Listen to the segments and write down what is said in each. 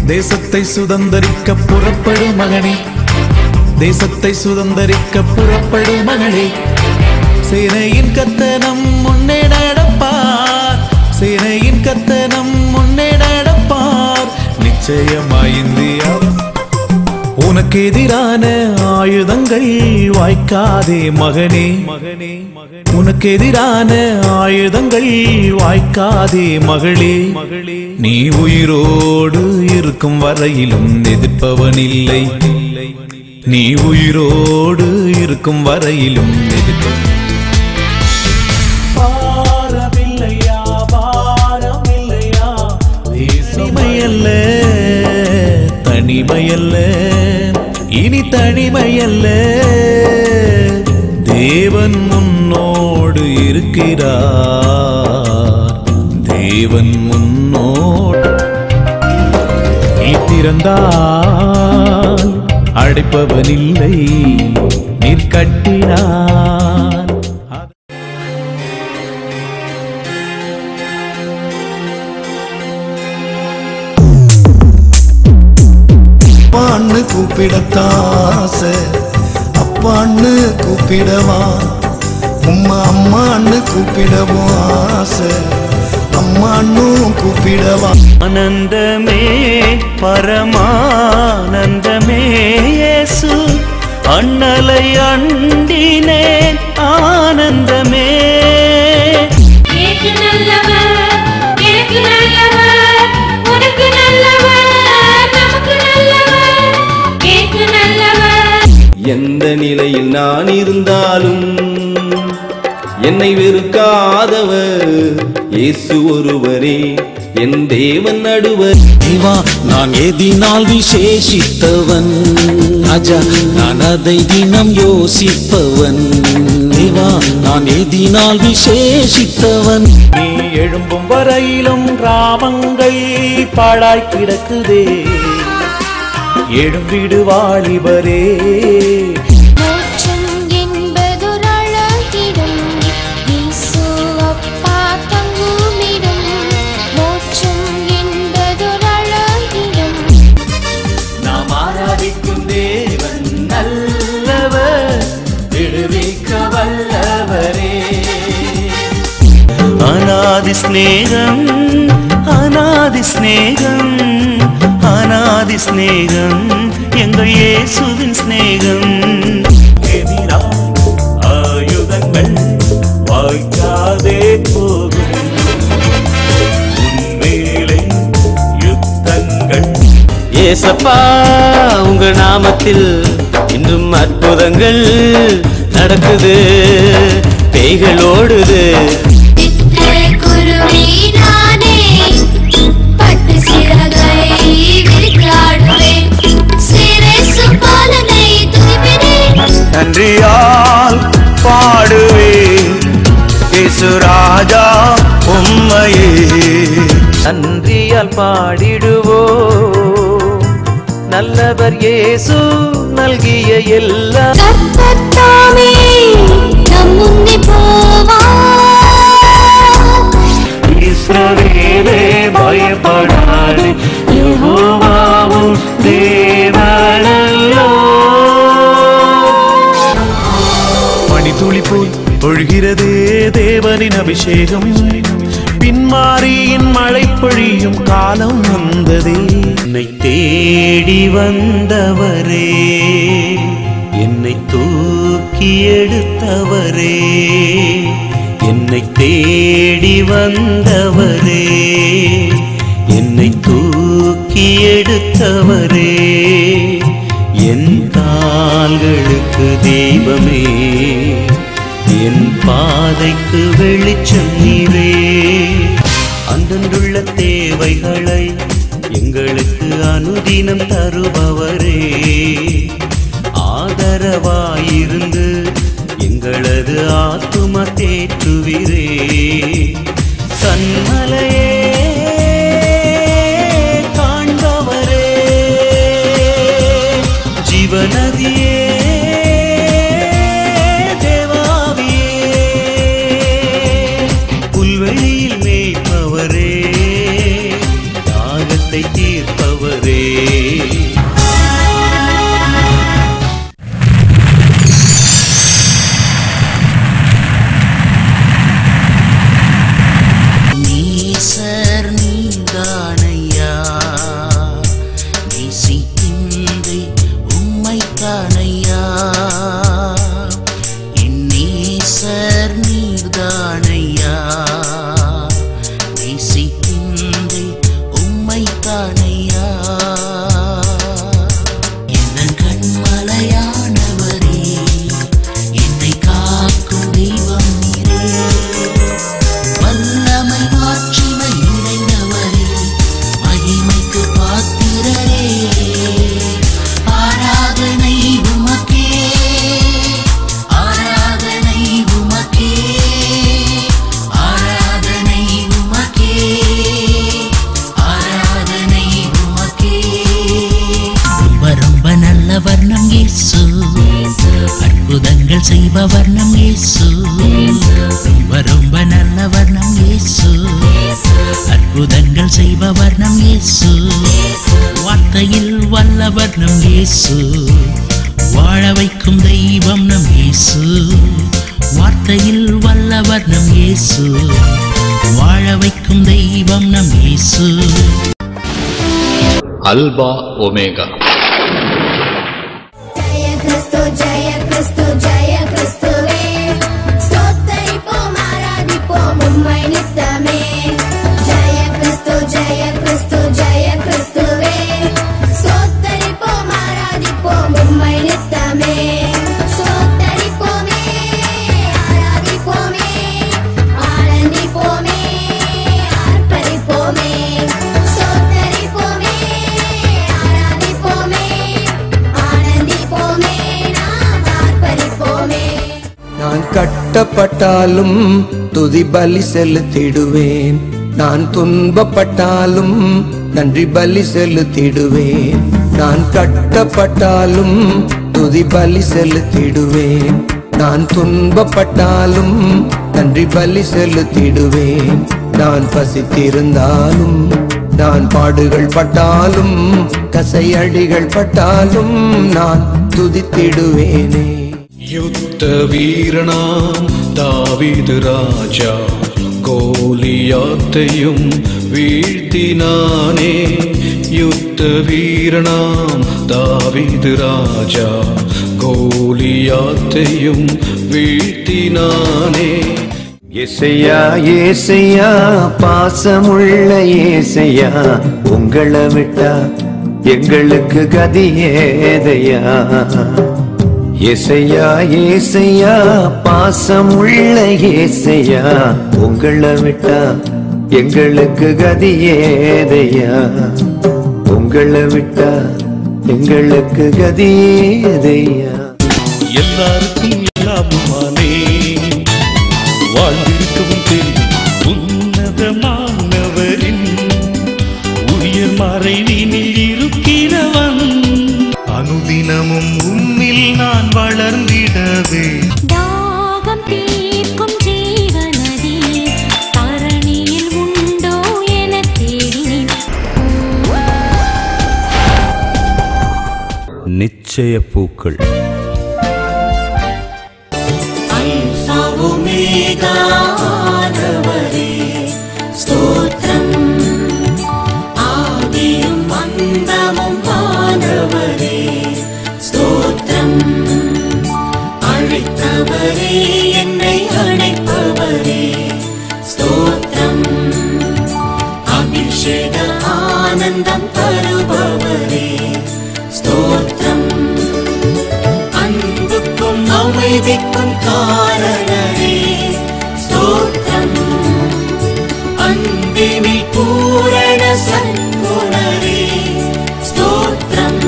தேசத்தை சுதந்தரிக்க புறப்படும் மகனே தேசத்தை சுதந்தரிக்க புறப்படும் மகளே சேனையின் கத்தனம் முன்னே நடப்பார் சேனையின் கத்தனம் முன்னே நடப்பார் நிச்சயமாய் இந்தியா உனக்கு எதிரான ஆயுதங்கள் வாய்க்காதே மகனே மகனே உனக்கு எதிரான ஆயுதங்கள் வாய்க்காதே மகளே மகளே நீ உயிரோடு இருக்கும் வரையிலும் எதிர்ப்பவன் இல்லை நீ உயிரோடு இருக்கும் வரையிலும் எதிர்ப்பவன் பாரமில்லையா பாரமில்லையா தேசமையல்ல தனிமையல்ல இனி தனிமையல்ல தேவன் முன்னோடு இருக்கிறார் தேவன் முன்னோடு நீ திறந்தால் அடைப்பவனில்லை நீர் கட்டினார் அப்பான்னு கூப்பிடத்தாச அப்பான்னு கூப்பிடவா உம்மா அம்மான்னு கூப்பிடவும் ஆசை அம்மான்னும் கூப்பிடவா ஆனந்தமே பரமானந்தமே இயேசு அண்ணலை அண்டினேன் ஆனந்தமே ஏக்கு நல்லவர் எனக்கு நல்லவர் உனக்கு நல்லவர் நமக்கு நல்லவர் ஏக்கு நல்லவர் எந்த நிலையில் நான் இருந்தாலும் என்னை வெறுக்காதவர் இயேசு ஒருவரே என் தேவன் நடுவர் தேவா நான் எதினால் விசேஷித்தவன் ராஜா நான் அதை தினம் யோசிப்பவன் தேவா நான் எதினால் விசேஷித்தவன் நீ எழும்பும் வரையிலும் கிராமங்கள் பாழாய் கிடக்குதே எழும்பிடு வாலிபரே மோட்சம் என்பதொரு அழகிடம் இயேசு அப்பா தங்குமிடம் மோட்சம் என்பதொரு அழகிடம் நாம் ஆராதிக்கும் தேவன் நல்லவர் விடுவிக்க வல்லவரே அநாதி ஸ்நேகம் அநாதி ஸ்நேகம் அநாதி ஸ்நேகம் எங்கள் இயேசுவின் ஸ்நேகம் எதிராய் ஆயுதங்கள் வாய்க்காதே போகும் உன்மேலே யுத்தங்கள் ஏசப்பா உங்க நாமத்தில் இன்றும் அற்புதங்கள் நடக்குது பேய்கள் ஓடுது குருவி நானே பட்டு சிறகை விரிக்காடுவேன் சிரசு பாலனை துதிப்பினேன் நன்றியால் பாடுவே ராஜா உம்மையே நன்றியால் பாடிடுவோ நல்லவர் இயேசு நல்கிய எல்லாம் கர்த்தத்தாமே நம் முன்னே போவார் இஸ்ரவேலே பயப்படாது யெகோவாவும் தேவனல்லோ மணித்துளி போல் பொழிகிறதே தேவனின் அபிஷேகம் பின்மாரியின் மழை பொழியும் காலம் வந்ததே என்னை தேடி வந்தவரே என்னை தூக்கி எடுத்தவரே என்னை தேடி வந்தவரே என்னை தூக்கி எடுத்தவரே என் கால்களுக்கு தெய்வமே என் பாதைக்கு வெளிச்சம் நீரே அன்றன்றுள்ள தேவைகளை எங்களுக்கு அனுதினம் தருபவரே ஆதரவாயிருந்து எங்களது ஆத்தும தேற்றுவிரே சன்மலையே காண்பவரே ஜீவநதியே தேவாவியே புல்வெளியில் மேய்ப்பவரே தாகத்தை தீர்ப்பவரே அற்புதங்கள் செய்பவர் நம் இயேசு ரொம்ப ரொம்ப நல்லவர் நம் இயேசு அற்புதங்கள் செய்பவர் நம் இயேசு வார்த்தையில் வல்லவர் நம் இயேசு வாழ வைக்கும் தெய்வம் நம் இயேசு வார்த்தையில் வல்லவர் நம் இயேசு வாழ வைக்கும் தெய்வம் நம் இயேசு அல்பா ஒமேகா ஜெய கிறிஸ்து ஜெய கிறிஸ்து ஜெய கிறிஸ்துவே ஸ்தோத்தரிப்போம் ஆராதிப்போம் உம்மை நித்தமே ஜெய கிறிஸ்து ஜெய கிறிஸ்து ஜெய கிறிஸ்துவே ஸ்தோத்தரிப்போம் ஆராதிப்போம் உம்மை நித்தமே ஸ்தோத்தரிப்போமே ஆராதிப்போமே ஆனந்திப்போமே ஆர்ப்பரிப்போமே ஸ்தோத்தரிப்போமே ஆராதிப்போமே ஆனந்திப்போமே நாம் ஆர்ப்பரிப்போமே நான் கட்டப்பட்டாலும் துதி பலி செலுத்திடுவேன் நான் துன்பப்பட்டாலும் நன்றி பலி செலுத்திடுவேன் நான் கட்டப்பட்டாலும் துதி பலி செலுத்திடுவேன் நான் துன்பப்பட்டாலும் நன்றி பலி செலுத்திடுவேன் நான் பசித்திருந்தாலும் நான் பாடுகள் பட்டாலும் கசையடிகள் பட்டாலும் நான் துதித்திடுவேனே யுத்த வீரனாம் தாவீது ராஜா கோலியாத்தையும் வீழ்த்தினானே யுத்த வீரனாம் தாவீது ராஜா கோலியாத்தையும் வீழ்த்தினானே ஏசையா ஏசையா பாசமுள்ள ஏசையா உங்களை விட்டா எங்களுக்கு கதி ஏதையா ஏசையா ஏசையா பாசமுள்ள ஏசையா உங்களை விட்டா எங்களுக்கு கதி ஏதையா உங்களை விட்டா எங்களுக்கு கதி ஏதையா எல்லாருக்கும் எல்லாமுமானே வாழ்ந்திருக்கவும் தெரியும் உன்னதமானவரின் உயர் மறைவினில் இருக்கிறவன் அனுதினமும் உம்மில் நான் வளர்ந்திடவே தாகம் தீர்க்கும் ஜீவநதி தரணியில் உண்டோ என தேடினேன் நிச்சய பூக்கள் ஸ்தோத்திரம் ஆதியும் அந்தமும் மாணவரே ஸ்தோத்திரம் அழைத்தவரே என்னை அழைப்பவரே ஸ்தோத்திரம் அபிஷேக ஆனந்தம் தருபவரே ஸ்தோத்திரம் அன்புக்கும் அமைதிக்கும் காரணரே ஸ்தோத்திரம் அன்பினில் பூரண சத்குணரே ஸ்தோத்திரம்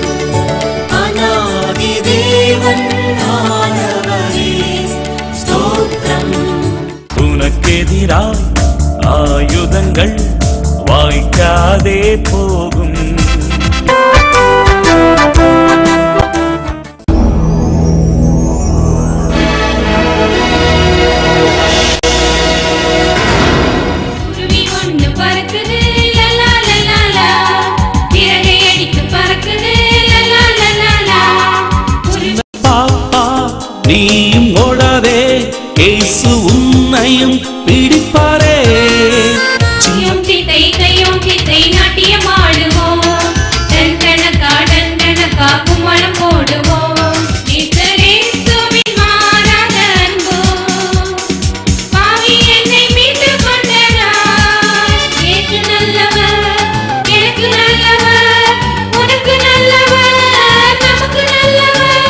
அநாதி தேவன் ஆனவரே ஸ்தோத்திரம் உனக்கெதிராய் ஆயுதங்கள் வாய்க்காதே போகும் குருவி ஒண்ணு பறக்குது லலா லலா லா இறகை அடித்து பறக்குது லலா லலா லா குருவி பாப்பா நீயும் ஓடாதே கேசு உன்னையும் பிடிப்பாரே கையும் சித்தை கையும் சித்தை நாட்டியம் ஆடுவோம் டன் கணக்கா டன் கணக்கா கும்மளம் போடுவோம் நேசரேசுவின் மாறாத அன்பு பாவி என்னை மீட்டு கொண்டனார் ஏற்று நல்லவர் எனக்கு நல்லவர் உனக்கு நல்லவர் நமக்கு நல்லவர்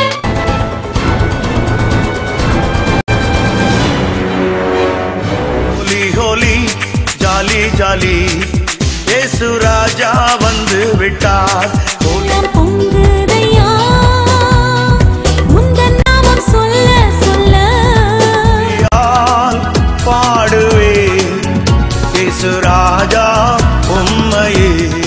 holy holy jolly jolly Yesu Raja வந்து விட்டார் ஹோலி பொங்குதையா முந்தன் நாமம் சொல்ல சொல்ல யால் பாடுவே ஏசு ராஜா உம்மையே